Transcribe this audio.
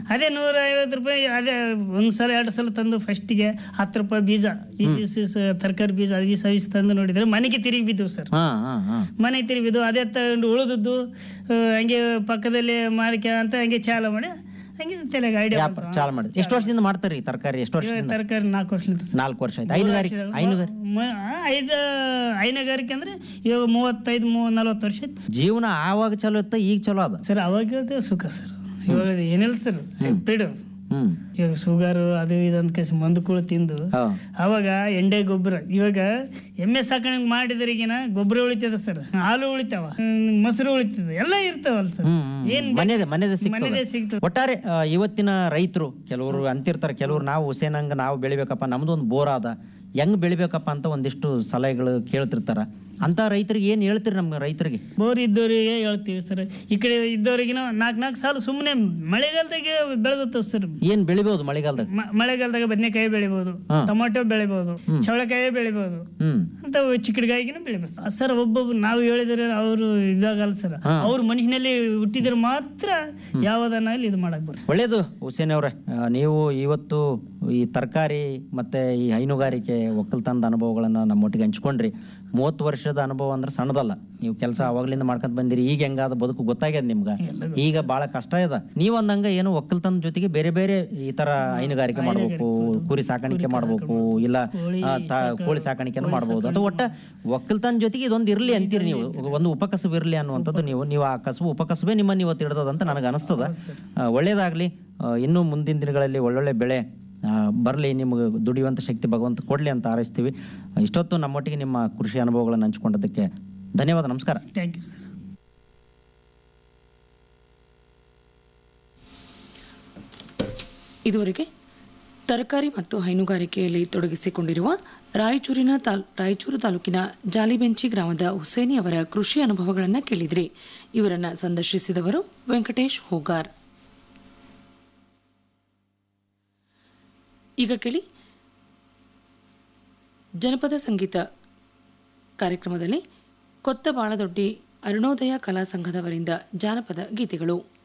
ಅದೇ ನೂರ ಐವತ್ತು ರೂಪಾಯಿ ಅದೇ ಒಂದು ಸಲ ಎರಡು ಸಲ ತಂದು ಫಸ್ಟಿಗೆ ಹತ್ತು ರೂಪಾಯಿ ಬೀಜ ಈ ತರಕಾರಿ ಬೀಜ ಅದು ಸವಿಸ್ ತಂದು ನೋಡಿದ್ರೆ ಮನೆಗೆ ತಿರುಗಿ ಬಿದ್ದವು ಸರ್ ಹಾ ಹಾ ಹಾ ಮನೆಗೆ ತಿರುಗಿ ಬಿದ್ದು ಅದೇ ತಗೊಂಡು ಉಳಿದದ್ದು ಆ, ಹಂಗೆ ಪಕ್ಕದಲ್ಲಿ ಮಾರಿಕೆ ಅಂತ ಹಂಗೆ ಚಾಲ ಮಾಡಿ ಹಂಗೆ ತಲೆಗೆ ಐಡಿಯಾ ವ್ಯಾಪಾರ ಚಾಲು ಮಾಡಿ ಎಷ್ಟು ವರ್ಷದಿಂದ ಮಾಡ್ತಾರೆ ಈ ತರಕಾರಿ ಎಷ್ಟು ವರ್ಷದಿಂದ ತರಕಾರಿ ನಾಲ್ಕು ವರ್ಷದಿಂದ ಸರ್ ನಾಲ್ಕು ವರ್ಷ ಆಯ್ತು ಹೈನುಗಾರಿಕೆ ಹೈನುಗಾರಿಕೆ ಮ- ಆ, ಐದು ಹೈನುಗಾರಿಕೆ ಅಂದ್ರೆ ಇವಾಗ ಮೂವತ್ತೈದು ಮೂವ ನಲ್ವತ್ತು ವರ್ಷ ಆಯ್ತು ಸರ್. ಜೀವನ ಆವಾಗ ಚಲೋ ಇತ್ತ ಈಗ ಚಲೋ ಅದ ಸರ್ ಅವಾಗ ಸುಖ ಸರ್ ಇವಾಗ ಏನಿಲ್ಲ ಸರ್ ಹೈಬ್ರಿಡ್ ಹ್ಮ್ ಇವಾಗ ಶುಗರು ಅದು ಇದು ಅಂತ ಕೇಸಿ ಮಂದು ಕುಳು ತಿಂದು ಹಾ ಅವಾಗ ಎಂಡೆ ಗೊಬ್ಬರ ಇವಾಗ ಎಮ್ಮೆ ಸಾಕಾಣಿಕೆ ಮಾಡಿದ್ರಿಗಿನ ಗೊಬ್ಬರ ಉಳಿತದ ಸರ್ ಹಾಲು ಉಳಿತಾವ ಹ್ಮ್, ಮೊಸರು ಉಳಿತದ ಎಲ್ಲ ಇರ್ತಾವಲ್ಲ ಸರ್ ಹ್ಮ್, ಹ್ಮ್, ಏನ್ ಹ್ಮ್. ಮನೆದೇ ಮನೆದೇ ಸಿಗ್ತದೆ ಮನೆದೇ ಸಿಗ್ತದೆ ಒಟ್ಟಾರೆ ಆ, ಇವತ್ತಿನ ರೈತರು ಕೆಲವರು ಅಂತಿರ್ತಾರೆ ಕೆಲವರು ನಾವು ಹುಸೇನಂಗ ನಾವು ಬೆಳಿಬೇಕಪ್ಪ ನಮ್ದು ಒಂದು ಬೋರ್ ಅದ ಹೆಂಗ್ ಬೆಳಿಬೇಕಪ್ಪ ಅಂತ ಒಂದಿಷ್ಟು ಸಲಹೆಗಳು ಕೇಳ್ತಿರ್ತಾರ ಅಂತ ರೈತರಿಗೆ ಏನ್ ಹೇಳ್ತೀರಿ ನಮ್ಗೆ ರೈತರಿಗೆ ಬೋರ್ ಇದ್ದವರಿಗೆ ಹೇಳ್ತೀವಿ ಸರ್ ಈ ಕಡೆ ಇದ್ದವರಿಗಿನ ನಾಲ್ಕು ನಾಲ್ಕು ಸಾಲು ಸುಮ್ಮನೆ ಮಳೆಗಾಲದಾಗೆ ಬೆಳೆದತ್ತವ ಸರ್ ಏನ್ ಬೆಳಿಬಹುದು ಮಳೆಗಾಲದಾಗ ಮ- ಮಳೆಗಾಲದಾಗ ಬದನೆಕಾಯಿ ಬೆಳಿಬೋದು ಟೊಮಾಟೊ ಬೆಳಿಬೋದು ಚವಳೆಕಾಯಿ ಬೆಳಿಬೋದು ಹ್ಮ್ ಅಂತ ಚಿಕ್ಕಡಿಗಾಯಿಗಿನ ಬೆಳಿಬೋದು ಸರ್ ಒಬ್ಬೊಬ್ರು ನಾವು ಹೇಳಿದ್ರೆ ಅವರು ಇದಾಗಲ್ಲ ಸರ್ ಅವ್ರ ಮನುಷ್ಯನಲ್ಲಿ ಹುಟ್ಟಿದ್ರೆ ಮಾತ್ರ ಯಾವ್ದನ್ನ ಇದು ಮಾಡಕ್ ಬರ್ತದೆ ಒಳ್ಳೇದು ಹುಸೇನ್ ಅವರೇ ಆ, ನೀವು ಇವತ್ತು ಈ ತರಕಾರಿ ಮತ್ತೆ ಈ ಹೈನುಗಾರಿಕೆ ಒಕ್ಕಲ್ತನದ ಅನುಭವಗಳನ್ನ ನಮ್ಮೊಟ್ಟಿಗೆ ಹಂಚ್ಕೊಂಡ್ರಿ ಮೂವತ್ತು ವರ್ಷದ ಅನುಭವ ಅಂದ್ರೆ ಸಣ್ಣದಲ್ಲ ನೀವು ಕೆಲಸ ಅವಾಗ್ಲಿಂದ ಮಾಡ್ಕೊಂತ ಬಂದಿರಿ ಈಗ ಹೆಂಗಾದ ಬದುಕು ಗೊತ್ತಾಗ್ಯದ ನಿಮ್ಗೆ ಈಗ ಬಹಳ ಕಷ್ಟ ಇದೆ ನೀವು ಅಂದಂಗ ಏನು ಒಕ್ಕಲ್ತನದ ಜೊತೆಗೆ ಬೇರೆ ಬೇರೆ ಈ ತರ ಹೈನುಗಾರಿಕೆ ಮಾಡ್ಬೇಕು ಕುರಿ ಸಾಕಾಣಿಕೆ ಮಾಡ್ಬೇಕು ಇಲ್ಲ ಆ, ತ- ಕೋಳಿ ಸಾಕಾಣಿಕೆನೂ ಮಾಡ್ಬೋದು ಅಥವಾ ಒಟ್ಟ ಒಕ್ಕಲ್ತನ ಜೊತೆಗೆ ಇದೊಂದು ಇರ್ಲಿ ಅಂತೀರಿ ನೀವು ಒಂದು ಉಪಕಸಬು ಇರ್ಲಿ ಅನ್ನುವಂಥದ್ದು ನೀವು ನೀವು ಆ ಕಸಬು ಉಪಕಸಬೇ ನಿಮ್ಮನ್ನು ಇವತ್ತು ಹಿಡ್ದದಂತ ನನಗೆ ಅನಿಸ್ತದ ಆ, ಒಳ್ಳೇದಾಗ್ಲಿ ಆ, ಇನ್ನೂ ಮುಂದಿನ ದಿನಗಳಲ್ಲಿ ಒಳ್ಳೊಳ್ಳೆ ಬೆಳೆ ಬರಲಿ ನಿಮಗೆ ದುಡಿಯುವಂಥ ಶಕ್ತಿ ಭಗವಂತ ಕೊಡಲಿ ಅಂತ ಹಾರೈಸ್ತೀವಿ ಇಷ್ಟೊತ್ತು ನಮ್ಮೊಟ್ಟಿಗೆ ನಿಮ್ಮ ಕೃಷಿ ಅನುಭವಗಳನ್ನು ಹಂಚಿಕೊಂಡದಕ್ಕೆ ಧನ್ಯವಾದ ನಮಸ್ಕಾರ ಥ್ಯಾಂಕ್ ಯು ಸರ್ ಇದುವರೆಗೆ ತರಕಾರಿ ಮತ್ತು ಹೈನುಗಾರಿಕೆಯಲ್ಲಿ ತೊಡಗಿಸಿಕೊಂಡಿರುವ ರಾಯಚೂರಿನ ತಾಲ್ ರಾಯಚೂರು ತಾಲೂಕಿನ ಜಾಲಿಬೆಂಚಿ ಗ್ರಾಮದ ಹುಸೇನಿ ಅವರ ಕೃಷಿ ಅನುಭವಗಳನ್ನು ಕೇಳಿದ್ರಿ ಇವರನ್ನ ಸಂದರ್ಶಿಸಿದವರು ವೆಂಕಟೇಶ್ ಹೂಗಾರ್ ಈಗ ಕೇಳಿ ಜನಪದ ಸಂಗೀತ ಕಾರ್ಯಕ್ರಮದಲ್ಲಿ ಕೊತ್ತ ಬಾಳದೊಡ್ಡಿ ಅರುಣೋದಯ ಕಲಾ ಸಂಘದವರಿಂದ ಜಾನಪದ ಗೀತೆಗಳು